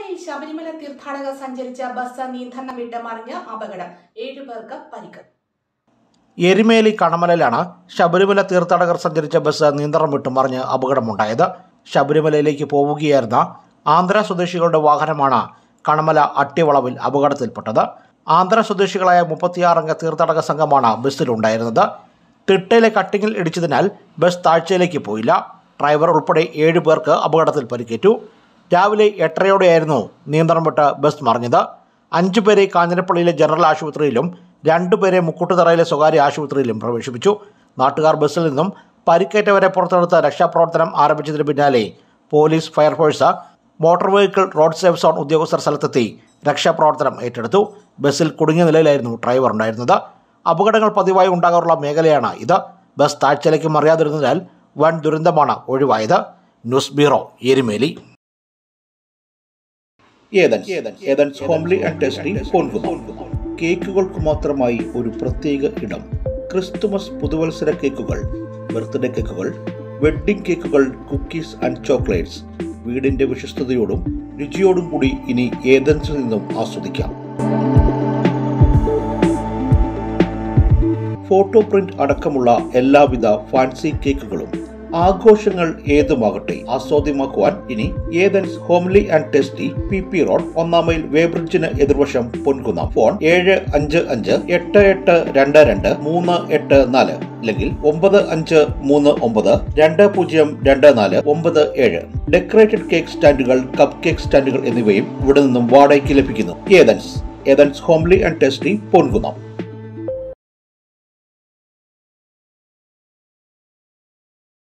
വഴി ശബരിമല തീർത്ഥാടകർ സഞ്ചരിച്ച ബസ് നിയന്ത്രണം വിട്ട് മറിഞ്ഞ് അപകടം ഏഴുപേർക്ക് പരിക്ക് എരുമേലി കണമലയിലാണ് ശബരിമല തീർത്ഥാടകർ സഞ്ചരിച്ച ബസ് നിയന്ത്രണം വിട്ട് മറിഞ്ഞ് അപകടമുണ്ടായത് ശബരിമലയിലേക്ക് പോവുകയായിരുന്ന ആന്ധ്ര സ്വദേശികളുടെ വാഹനമാണ് കണമല അട്ടിവളവിൽ അപകടത്തിൽപ്പെട്ടത് ആന്ധ്ര സ്വദേശികളായ മുപ്പത്തിയാറംഗ തീർത്ഥാടക സംഘമാണ് ബസ്സിലുണ്ടായിരുന്നത് തിട്ടയിലെ കട്ടിങ്ങിൽ ഇടിച്ചതിനാൽ ബസ് താഴ്ചയിലേക്ക് പോയില്ല ഡ്രൈവർ ഉൾപ്പെടെ ഏഴ് പേർക്ക് അപകടത്തിൽ പരിക്കേറ്റു രാവിലെ എട്ടരയോടെയായിരുന്നു നിയന്ത്രണം വിട്ട് ബസ് മറിഞ്ഞത് അഞ്ചു പേരെ കാഞ്ഞിരപ്പള്ളിയിലെ ജനറൽ ആശുപത്രിയിലും രണ്ടുപേരെ മുക്കുട്ടുതറയിലെ സ്വകാര്യ ആശുപത്രിയിലും പ്രവേശിപ്പിച്ചു നാട്ടുകാർ ബസ്സിൽ നിന്നും പരിക്കേറ്റവരെ പുറത്തെടുത്ത് രക്ഷാപ്രവർത്തനം ആരംഭിച്ചതിന് പിന്നാലെ police fire force motor vehicle road safe zone ഉദ്യോഗസ്ഥർ സ്ഥലത്തെത്തി രക്ഷാപ്രവർത്തനം ഏറ്റെടുത്തു ബസ്സിൽ കുടുങ്ങിയ നിലയിലായിരുന്നു ഡ്രൈവർ ഉണ്ടായിരുന്നത് അപകടങ്ങൾ പതിവായി ഉണ്ടാകാറുള്ള മേഖലയാണ് ഇത് ബസ് താഴ്ചയിലേക്ക് മറിയാതിരുന്നതിനാൽ വൻ ദുരന്തമാണ് ഒഴിവായത് news bureau Erumeli Athens Athens homely and tasty Ponkunnam കേക്കുകൾക്ക് മാത്രമായി ഒരു പ്രത്യേക ഇടം ക്രിസ്തുമസ് പുതുവത്സര കേക്കുകൾ ബർത്ത്ഡേ കേക്കുകൾ വെഡ്ഡിംഗ് കേക്കുകൾ കുക്കീസ് ആൻഡ് ചോക്ലേറ്റ്സ് വീടിന്റെ വിശ്വസ്തയോടും രുചിയോടും കൂടി ഇനി ഏതൻസിൽ നിന്നും ആസ്വദിക്കാം ഫോട്ടോ പ്രിന്റ് അടക്കമുള്ള എല്ലാവിധ ഫാൻസി കേക്കുകളും ആഘോഷങ്ങൾ ഏതുമാകട്ടെ ആസ്വാദ്യമാക്കുവാൻ ഇനി Athens homely and tasty P P road ഒന്നാം മൈൽ വേബ്രിഡ്ജിന് എതിർവശം പൊൻകുന്നം ഫോൺ ഏഴ് അഞ്ച് അഞ്ച് എട്ട് എട്ട് രണ്ട് രണ്ട് മൂന്ന് എട്ട് നാല് അല്ലെങ്കിൽ ഒമ്പത് അഞ്ച് മൂന്ന് ഒമ്പത് രണ്ട് പൂജ്യം രണ്ട് നാല് ഒമ്പത് ഏഴ് ഡെക്കറേറ്റഡ് കേക്ക് സ്റ്റാൻഡുകൾ കപ്പ് കേക്ക് സ്റ്റാൻഡുകൾ എന്നിവയും ഇവിടെ നിന്നും വാടകയ്ക്ക് ലഭിക്കുന്നു Athens Athens homely and tasty Ponkunnam